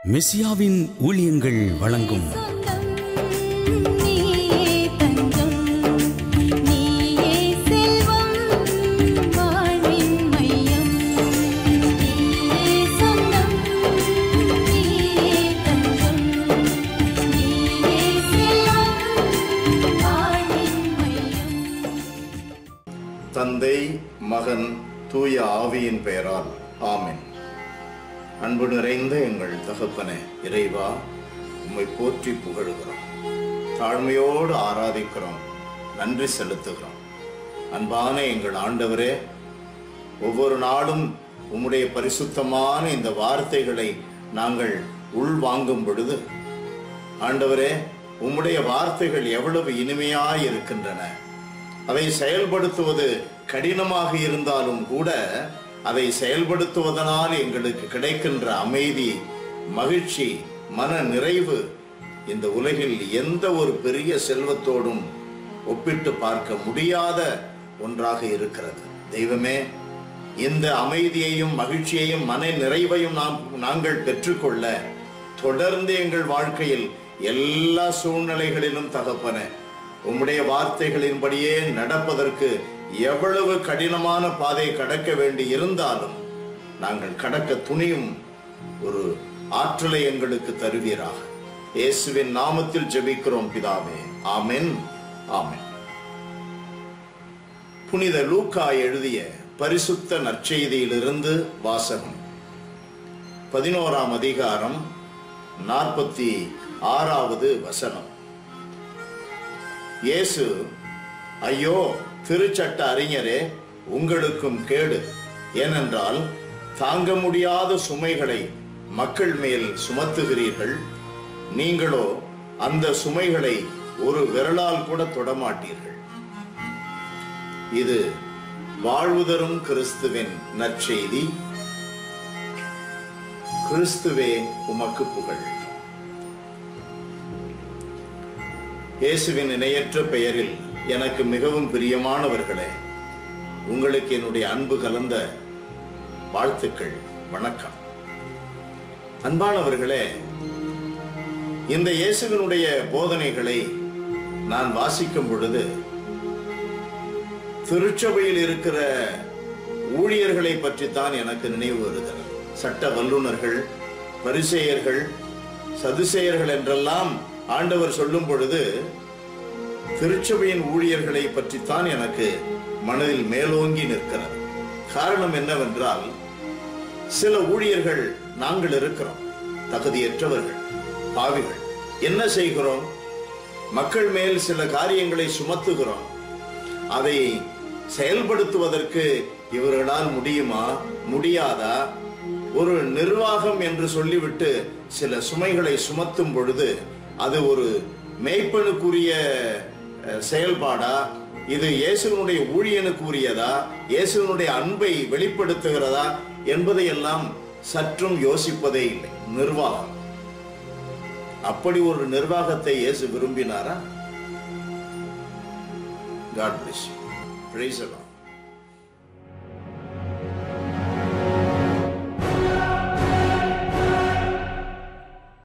மெசியாவின் ஊழியங்கள் வழங்கும் சொந்தம் நீயே தஞ்சம் நீயே செல்வம் வாழ்வின் மையம் நீயே சொந்தம் நீயே தஞ்சம் நீயே செல்வம் வாழ்வின் மையம் தந்தை மகன் தூய ஆவியின் பெயரால் ஆமென் அன்பு நிறைந்த எங்கள் தகப்பனே இறைவா உம்மை போற்றி புகழுகிறோம் தாழ்மையோடு ஆராதிக்கிறோம் நன்றி செலுத்துகிறோம் அன்பான எங்கள் ஆண்டவரே ஒவ்வொரு நாளும் உம்முடைய பரிசுத்தமான இந்த வார்த்தைகளை நாங்கள் உள்வாங்கும் பொழுது ஆண்டவரே உம்முடைய வார்த்தைகள் எவ்வளவு இனிமையாய் இருக்கின்றன அதை செயல்படுத்துவது கடினமாக இருந்தாலும் கூட அதை செயல்படுத்துவதனால் எங்களுக்கு கிடைக்கின்ற அமைதி மகிழ்ச்சி மன நிறைவு இந்த உலகில் எந்த ஒரு பெரிய செல்வத்தோடும் ஒப்பிட்டு பார்க்க முடியாத ஒன்றாக இருக்கிறது தெய்வமே இந்த அமைதியையும் மகிழ்ச்சியையும் மன நிறைவையும் நாம் நாங்கள் பெற்றுக்கொள்ள தொடர்ந்து எங்கள் வாழ்க்கையில் எல்லா சூழ்நிலைகளிலும் தகப்பன உம்முடைய வார்த்தைகளின்படியே நடப்பதற்கு எவ்வளவு கடினமான பாதை கடக்க வேண்டி இருந்தாலும் நாங்கள் கடக்க துணியும் ஒரு ஆற்றலை எங்களுக்கு தருவீராக இயேசுவின் நாமத்தில் ஜெபிக்கிறோம் பிதாவே ஆமென் ஆமென் புனித லூக்கா எழுதிய பரிசுத்த நற்செய்தியிலிருந்து வாசகம் பதினோராம் அதிகாரம் நாற்பத்தி ஆறாவது வசனம் இயேசு ஐயோ திருச்சட்ட அறிஞரே உங்களுக்கும் கேடு ஏனென்றால் தாங்க முடியாத சுமைகளை மக்கள் மேல் சுமத்துகிறீர்கள் நீங்களோ அந்த சுமைகளை ஒரு விரலால் கூட தொடமாட்டீர்கள் இது வாழ்வு தரும் கிறிஸ்துவின் நற்செய்தி கிறிஸ்துவே உமக்கு புகழ் இயேசுவின் இணையற்ற பெயரில் எனக்கு மிகவும் பிரியமானவர்களே உங்களுக்கு என்னுடைய அன்பு கலந்த வாழ்த்துக்கள் வணக்கம் அன்பானவர்களே இந்த இயேசுவினுடைய போதனைகளை நான் வாசிக்கும் பொழுது திருச்சபையில் இருக்கிற ஊழியர்களை பற்றித்தான் எனக்கு நினைவு வருகிறது சட்ட வல்லுனர்கள் பரிசேயர்கள் சதுசேயர்கள் என்றெல்லாம் ஆண்டவர் சொல்லும் பொழுது திருச்சபையின் ஊழியர்களை பற்றித்தான் எனக்கு மனதில் மேலோங்கி நிற்கிறது காரணம் என்னவென்றால் சில ஊழியர்கள் நாங்கள் இருக்கிறோம் தகுதியற்றவர்கள் பாவிகள் என்ன செய்கிறோம் மக்கள் மேல் சில காரியங்களை சுமத்துகிறோம் அதை செயல்படுத்துவதற்கு இவர்களால் முடியுமா முடியாதா ஒரு நிர்வாகம் என்று சொல்லிவிட்டு சில சுமைகளை சுமத்தும் பொழுது அது ஒரு மேய்ப்பனுக்குரிய அஹ், செயல்பாடா இது இயேசுவனுடைய ஊழியனுக்குரியதா இயேசுவனுடைய அன்பை வெளிப்படுத்துகிறதா என்பதையெல்லாம் சற்றும் யோசிப்பதே இல்லை நிர்வாகம் அப்படி ஒரு நிர்வாகத்தை இயேசு விரும்பினாரா காட் பிளஸ் யூ பிரைஸ்